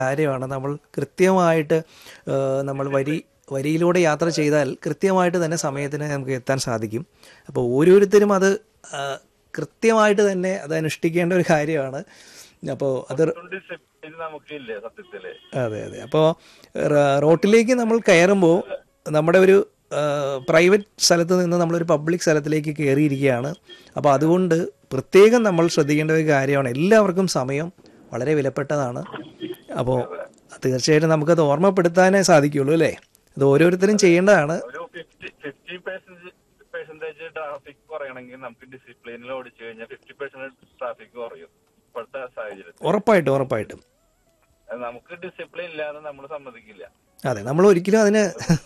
കാര്യമാണ് നമ്മൾ കൃത്യമായിട്ട് ആ, നമ്മൾ വരി വരിയിലൂടെ യാത്ര ചെയ്താൽ കൃത്യമായിട്ട് തന്നെ സമയത്തിന് നമുക്ക് എത്താൻ സാധിക്കും അപ്പോൾ ഓരോരുത്തരും അത് ആ, കൃത്യമായിട്ട് തന്നെ അത് അനുഷ്ഠിക്കേണ്ട ഒരു കാര്യമാണ് അപ്പോൾ അത് ഡിസിപ്ലിൻ നമുക്കില്ലേ സത്യത്തില് അതെ അതെ അപ്പോൾ റോട്ടിലേക്ക് നമ്മൾ കയറുമ്പോൾ നമ്മുടെ ഒരു പ്രൈവറ്റ് സ്ഥലത്ത് നിന്ന് നമ്മളൊരു പബ്ലിക് സ്ഥലത്തിലേക്ക് കയറിയിരിക്കുകയാണ് അപ്പോൾ അതുകൊണ്ട് പ്രത്യേകം നമ്മൾ ശ്രദ്ധിക്കേണ്ട ഒരു കാര്യമാണ് എല്ലാവർക്കും സമയം വളരെ വിലപ്പെട്ടതാണ് അപ്പോൾ തീർച്ചയായിട്ടും നമുക്കത് ഓർമ്മപ്പെടുത്താനേ സാധിക്കുള്ളൂ അല്ലേ അത് ഓരോരുത്തരും ചെയ്യേണ്ടതാണ് ഒരു fifty fifty percent percentage traffic കുറയണമെങ്കിൽ നമുക്ക് ഡിസിപ്ലിനിൽ ഓടിച്ചു കഴിഞ്ഞാൽ ഫിഫ്റ്റി പെർസെന്റ് ട്രാഫിക് കുറയും ഇപ്പോഴത്തെ സാഹചര്യത്തിൽ ഉറപ്പായിട്ടും ഉറപ്പായിട്ടും അത് നമുക്ക് ഡിസിപ്ലിൻ ഇല്ലാതെ നമ്മൾ സമ്മതിക്കില്ല അതെ നമ്മൾ ഒരിക്കലും അതിന്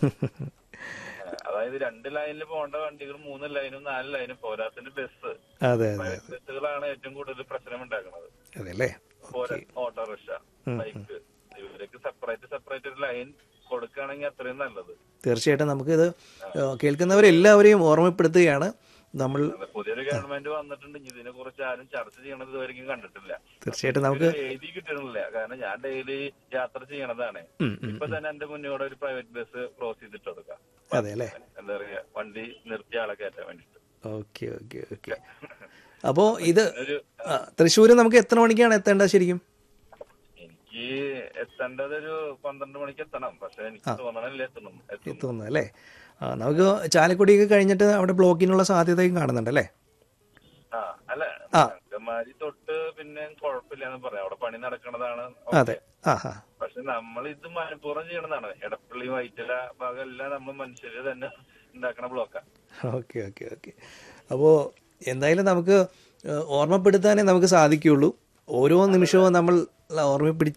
ഏഹ് അതായത് രണ്ട് ലൈനിൽ പോകേണ്ട വണ്ടികൾ മൂന്ന് ലൈനും നാല് ലൈനും പോരാത്തിന്റെ ബസ് അതെ അതെ പ്രൈവറ്റ് ബസ്സുകളാണ് ഏറ്റവും കൂടുതൽ പ്രശ്നം ഉണ്ടാക്കുന്നത് അതെ അല്ലേ പോരാ ഓട്ടോറിക്ഷ ബൈക്ക് ഇവർക്ക് സെപ്പറേറ്റ് സെപ്പറേറ്റ് ഒരു ലൈൻ കൊടുക്കുകയാണെങ്കിൽ അത്രയും നല്ലത് തീർച്ചയായിട്ടും നമുക്കിത് ഏഹ്, കേൾക്കുന്നവരെല്ലാവരെയും ഓർമ്മപ്പെടുത്തുകയാണ് നമ്മൾ അത് പുതിയൊരു ഗവൺമെന്റ് വന്നിട്ടുണ്ട് ഇതിനെ കുറിച്ച് ആരും ചർച്ച ചെയ്യണത് ഇതുവരെയും കണ്ടിട്ടില്ല തീർച്ചയായിട്ടും നമുക്ക് ഇത് എഴുതി കിട്ടണില്ല കാരണം ഞാൻ ഡെയിലി യാത്ര ചെയ്യണതാണ് ഉം, ഉം. ഇപ്പൊ തന്നെ എന്റെ മുന്നോടെ ഒരു പ്രൈവറ്റ് ബസ് ക്രോസ് ചെയ്തിട്ട് കൊടുക്കാം അതെ അല്ലേ എന്താ പറയാ വണ്ടി നിർത്തിയ ആളെ കയറ്റാൻ വേണ്ടിട്ട് ഓക്കെ ഓക്കെ ഓക്കെ അപ്പോൾ ഇത് ഒരു ആ, തൃശ്ശൂർ നമുക്ക് എത്ര മണിക്കാണ് എത്തേണ്ടത് ശരിക്കും എനിക്ക് എത്തേണ്ടത് ഒരു പന്ത്രണ്ട് മണിക്ക് എത്തണം പക്ഷെ എനിക്ക് തോന്നണില്ല എത്തണം എത്തും എത്തുന്നു അല്ലേ ആ നമുക്ക് ചാലക്കുടിയൊക്കെ കഴിഞ്ഞിട്ട് അവിടെ ബ്ലോക്കിനുള്ള സാധ്യതയും കാണുന്നുണ്ട് അല്ലേ ആ അല്ല ആ. അങ്കമാലി തൊട്ട് പിന്നെ കുഴപ്പമില്ലെന്ന് പറയാം അവിടെ പണി നടക്കണതാണ് അതെ ആ ആ പക്ഷെ നമ്മൾ ഇത് മനഃപൂർവ്വം ചെയ്യണതാണ് എടപ്പള്ളി വൈറ്റില ഭാഗം എല്ലാം നമ്മൾ മനുഷ്യര് തന്നെ ഉണ്ടാക്കണ ബ്ലോക്കാ ഓക്കെ ഓക്കെ ഓക്കെ അപ്പോൾ എന്തായാലും നമുക്ക് ഏഹ്, ഓർമ്മപ്പെടുത്താനേ നമുക്ക് സാധിക്കുകയുള്ളൂ ഓരോ നിമിഷവും നമ്മൾ ഓർമ്മപ്പെടു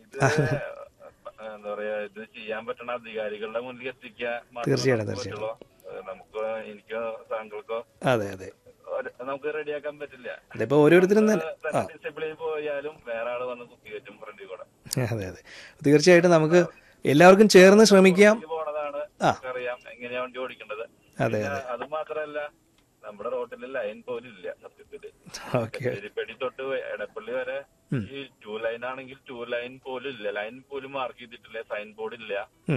എന്താ പറയാ ഇത് ചെയ്യാൻ പറ്റണ അധികാരികളുടെ മുന്നിൽ എത്തിക്കുക മാത്രമേ തീർച്ചയായിട്ടും, നമുക്ക് പറ്റുള്ളൂ. ഏഹ് നമുക്ക് എനിക്കോ താങ്കൾക്കോ അതെ അതെ ഒരു- നമുക്ക് റെഡിയാക്കാൻ പറ്റില്ല അതിപ്പോൾ ഓരോരുത്തരും തന്നെ ആ ഡിസിപ്ലിൻ പോയാലും വേറെ ആള് വന്ന് കുത്തി കയറ്റും ഫ്രണ്ടിൽ കൂടെ അതെ അതെ തീർച്ചയായിട്ടും നമുക്ക് എല്ലാവർക്കും ചേർന്ന് ശ്രമിക്കാം ഇത് പോണതാണ് ആ. അറിയാം എങ്ങനെയാ വണ്ടി ഓടിക്കേണ്ടത് അതെ പിന്നെ അത് മാത്രല്ല നമ്മുടെ റോട്ടിൽ ലൈൻ പോലും ഇല്ല സത്യത്തില് ഓക്കെ എരിപ്പടി തൊട്ട് എടപ്പള്ളി വരെ ഈ ടൂ ലൈൻ ആണെങ്കിൽ ടൂ ലൈൻ പോലും ഇല്ല ലൈൻ പോലും മാർക്ക് ചെയ്തിട്ടില്ല സൈൻ ബോർഡ് ഇല്ല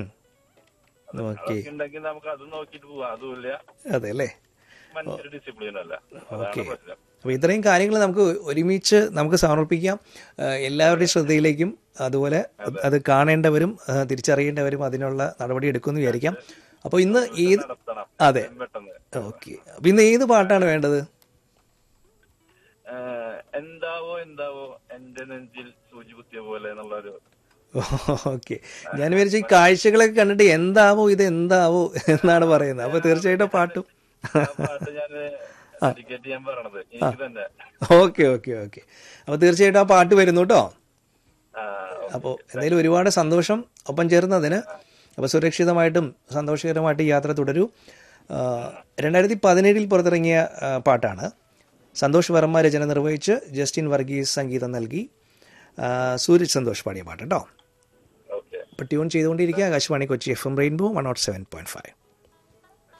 ഓക്കെ അതൊക്കെ ഉണ്ടെങ്കിൽ നമുക്ക് അത് നോക്കിട്ട് പോവാം അതുമില്ല അതെ അല്ലേ മനുഷ്യർ ഡിസിപ്ലിൻ അല്ല ഓക്കെ അതാണ് പ്രശ്നം അപ്പോൾ ഇത്രയും കാര്യങ്ങൾ നമുക്ക് ഒരുമിച്ച് നമുക്ക് സമർപ്പിക്കാം ആ, എല്ലാവരുടെയും ശ്രദ്ധയിലേക്കും അതുപോലെ അത് കാണേണ്ടവരും ആ, തിരിച്ചറിയേണ്ടവരും അതിനുള്ള നടപടി എടുക്കുമെന്ന് വിചാരിക്കാം അപ്പോൾ ഇന്ന് ഏത് നടത്തണം അതെ പെട്ടെന്ന് ഓക്കെ അപ്പോൾ ഇന്ന് ഏത് പാട്ടാണ് വേണ്ടത് ഏഹ്, എന്താവോ എന്താവോ എന്റെ നെഞ്ചിൽ സൂചി കുത്തിയ പോലെ എന്നുള്ളൊരു ഓക്കെ ഞാൻ വിചാരിച്ചു ഈ കാഴ്ചകളൊക്കെ കണ്ടിട്ട് എന്താവോ ഇത് എന്താവോ എന്നാണ് പറയുന്നത് അപ്പോൾ തീർച്ചയായിട്ടും പാട്ടും ആ പാട്ട് ഞാൻ ഡെഡിക്കേറ്റ് ചെയ്യാൻ പറയണത് എനിക്ക് തന്നെ ഓക്കെ ഓക്കെ ഓക്കെ അപ്പോൾ തീർച്ചയായിട്ടും ആ പാട്ട് വരുന്നു കേട്ടോ ആ, അപ്പോൾ എന്തായാലും ഒരുപാട് സന്തോഷം ഒപ്പം ചേർന്നതിന് അപ്പോൾ സുരക്ഷിതമായിട്ടും സന്തോഷകരമായിട്ട് ഈ യാത്ര തുടരൂ ആ, രണ്ടായിരത്തി പതിനേഴിൽ പുറത്തിറങ്ങിയ ആ, പാട്ടാണ് സന്തോഷ് വർമ്മ രചന നിർവഹിച്ച് ജസ്റ്റിൻ വർഗീസ് സംഗീതം നൽകി ആ, സൂരജ് സന്തോഷ് പാടിയ പാട്ട് കേട്ടോ ഓക്കെ അപ്പോൾ ട്യൂൺ ചെയ്തുകൊണ്ടിരിക്കുക Akashvani Kochi F M rainbow one nought seven point five